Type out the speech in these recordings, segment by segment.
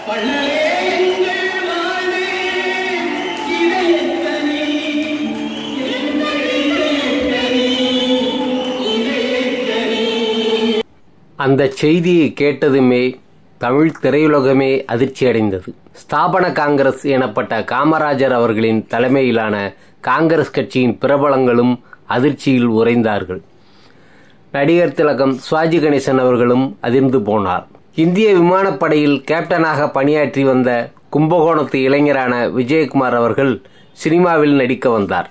அந்த செய்தியை கேட்டதுமே தமிழ் திரையுலகமே அதிர்ச்சியடைந்தது ஸ்தாபன காங்கிரஸ் எனப்பட்ட காமராஜர் அவர்களின் தலைமையிலான காங்கிரஸ் கட்சியின் பிரபலங்களும் அதிர்ச்சியில் உறைந்தார்கள் நடிகர் திலகம் சுவாஜி கணேசன் அவர்களும் அதிர்ந்து போனார் இந்திய விமானப்படையில் கேப்டனாக பணியாற்றி வந்த கும்பகோணத்து இளைஞரான விஜயகுமார் அவர்கள் சினிமாவில் நடிக்க வந்தார்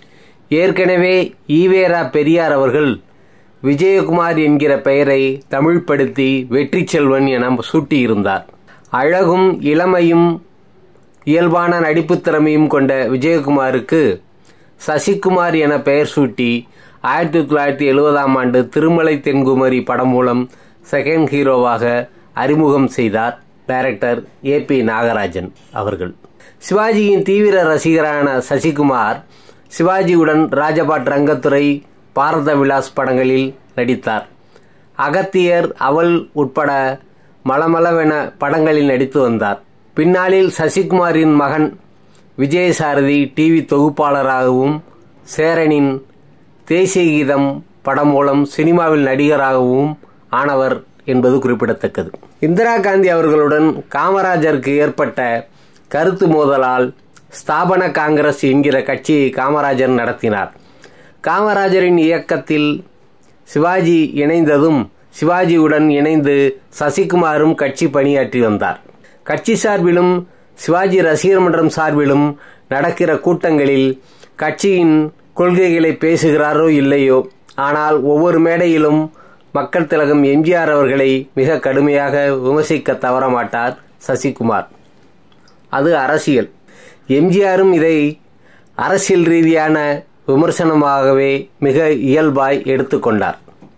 ஏற்கனவே ஈவேரா பெரியார் அவர்கள் விஜயகுமார் என்கிற பெயரை தமிழ்படுத்தி வெற்றி செல்வன் என சூட்டியிருந்தார் அழகும் இளமையும் இயல்பான நடிப்புத் திறமையும் கொண்ட விஜயகுமாருக்கு சசிகுமார் என பெயர் சூட்டி ஆயிரத்தி தொள்ளாயிரத்தி எழுபதாம் ஆண்டு திருமலை தென்குமரி படம் மூலம் செகண்ட் ஹீரோவாக அறிமுகம் செய்தார் டைரக்டர் ஏ பி நாகராஜன் அவர்கள் சிவாஜியின் தீவிர ரசிகரான சசிகுமார் சிவாஜியுடன் ராஜபாட் ரங்கத்துறை பாரத விலாஸ் படங்களில் நடித்தார் அகத்தியர் அவள் உட்பட மலமளவென படங்களில் நடித்து வந்தார் பின்னாளில் சசிகுமாரின் மகன் விஜயசாரதி டிவி தொகுப்பாளராகவும் சேரனின் தேசிய கீதம் படம் மூலம் சினிமாவில் நடிகராகவும் ஆனவர் என்பது குறிப்பிடத்தக்கது இந்திரா காந்தி அவர்களுடன் காமராஜருக்கு ஏற்பட்ட கருத்து மோதலால் ஸ்தாபன காங்கிரஸ் என்கிற கட்சியை காமராஜர் நடத்தினார் காமராஜரின் இயக்கத்தில் சிவாஜி இணைந்ததும் சிவாஜியுடன் இணைந்து சசிகுமாரும் கட்சி பணியாற்றி வந்தார் கட்சி சார்பிலும் சிவாஜி ரசிகர் மன்றம் சார்பிலும் நடக்கிற கூட்டங்களில் கட்சியின் கொள்கைகளை பேசுகிறாரோ இல்லையோ ஆனால் ஒவ்வொரு மேடையிலும் மக்கள் திலகம் எம்ஜிஆர் அவர்களை மிக கடுமையாக விமர்சிக்க தவறமாட்டார் சசிகுமார் அது அரசியல் எம்ஜிஆரும் இதை அரசியல் ரீதியான விமர்சனமாகவே மிக இயல்பாய் எடுத்துக்கொண்டார்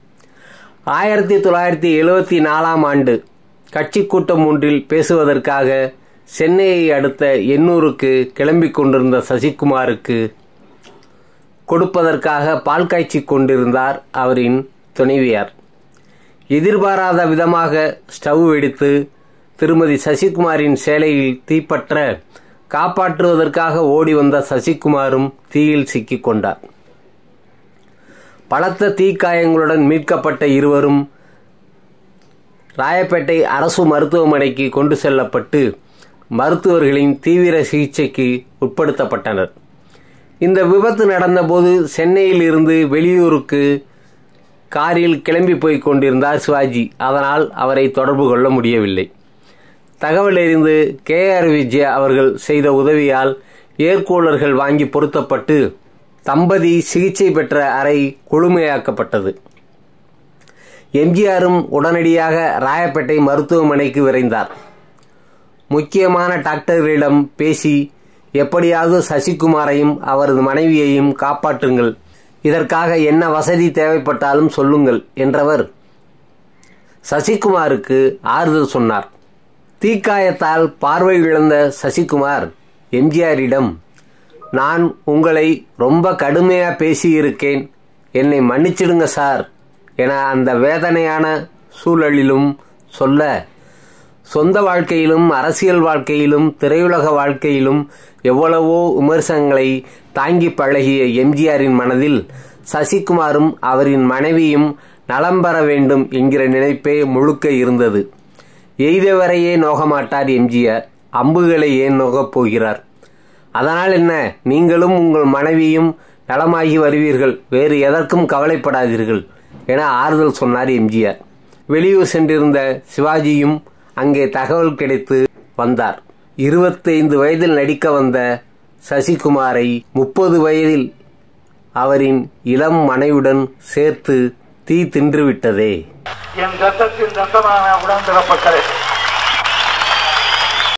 ஆயிரத்தி தொள்ளாயிரத்தி எழுபத்தி நாலாம் ஆண்டு கட்சி கூட்டம் ஒன்றில் பேசுவதற்காக சென்னையை அடுத்த எண்ணூருக்கு கிளம்பிக் கொண்டிருந்த சசிகுமாருக்கு கொடுப்பதற்காக பால் காய்ச்சி கொண்டிருந்தார் அவரின் துணைவியார் எதிர்பாராத விதமாக ஸ்டவ் வெடித்து திருமதி சசிகுமாரின் சேலையில் தீப்பற்ற காப்பாற்றுவதற்காக ஓடி வந்த சசிகுமாரும் தீயில் சிக்கிக் கொண்டார் பலத்த தீக்காயங்களுடன் மீட்கப்பட்ட இருவரும் ராயப்பேட்டை அரசு மருத்துவமனைக்கு கொண்டு செல்லப்பட்டு மருத்துவர்களின் தீவிர சிகிச்சைக்கு உட்படுத்தப்பட்டனர் இந்த விபத்து நடந்தபோது சென்னையில் இருந்து வெளியூருக்கு காரில் கிளம்பி போய் கொண்டிருந்தார் சிவாஜி அதனால் அவரை தொடர்பு கொள்ள முடியவில்லை தகவல் அறிந்து கே ஆர் விஜயா அவர்கள் செய்த உதவியால் ஏர்கூலர்கள் வாங்கி பொருத்தப்பட்டு தம்பதி சிகிச்சை பெற்ற அறை குளுமையாக்கப்பட்டது எம்ஜிஆரும் உடனடியாக ராயப்பேட்டை மருத்துவமனைக்கு விரைந்தார் முக்கியமான டாக்டர்களிடம் பேசி எப்படியாவது சசிகுமாரையும் அவரது மனைவியையும் காப்பாற்றுங்கள் இதற்காக என்ன வசதி தேவைப்பட்டாலும் சொல்லுங்கள் என்றவர் சசிகுமாருக்கு ஆறுதல் சொன்னார் தீக்காயத்தால் பார்வை இழந்த சசிகுமார் எம்ஜிஆரிடம் நான் உங்களை ரொம்ப கடுமையாக பேசியிருக்கேன் என்னை மன்னிச்சிடுங்க சார் என அந்த வேதனையான சூழலிலும் சொல்ல சொந்த வாழ்க்கையிலும் அரசியல் வாழ்க்கையிலும் திரையுலக வாழ்க்கையிலும் எவ்வளவோ விமர்சனங்களை தாங்கி பழகிய எம்ஜிஆரின் மனதில் சசிகுமாரும் அவரின் மனைவியும் நலம் பெற வேண்டும் என்கிற நினைப்பே முழுக்க இருந்தது எய்தவரையே நோகமாட்டார் எம்ஜிஆர் அம்புகளை ஏன் நோகப் போகிறார் அதனால் என்ன நீங்களும் உங்கள் மனைவியும் நலமாகி வருவீர்கள் வேறு எதற்கும் கவலைப்படாதீர்கள் என ஆறுதல் சொன்னார் எம்ஜிஆர் வெளியூர் சென்றிருந்த சிவாஜியும் அங்கே தகவல் கிடைத்து வந்தார் இருபத்தைந்து வயதில் நடிக்க வந்த சசிகுமாரை முப்பது வயதில் அவரின் இளம் மனைவுடன் சேர்த்து தீ தின்றுவிட்டதே என் ரத்தத்தின் ரத்தமான உடன்பிறப்பக்களே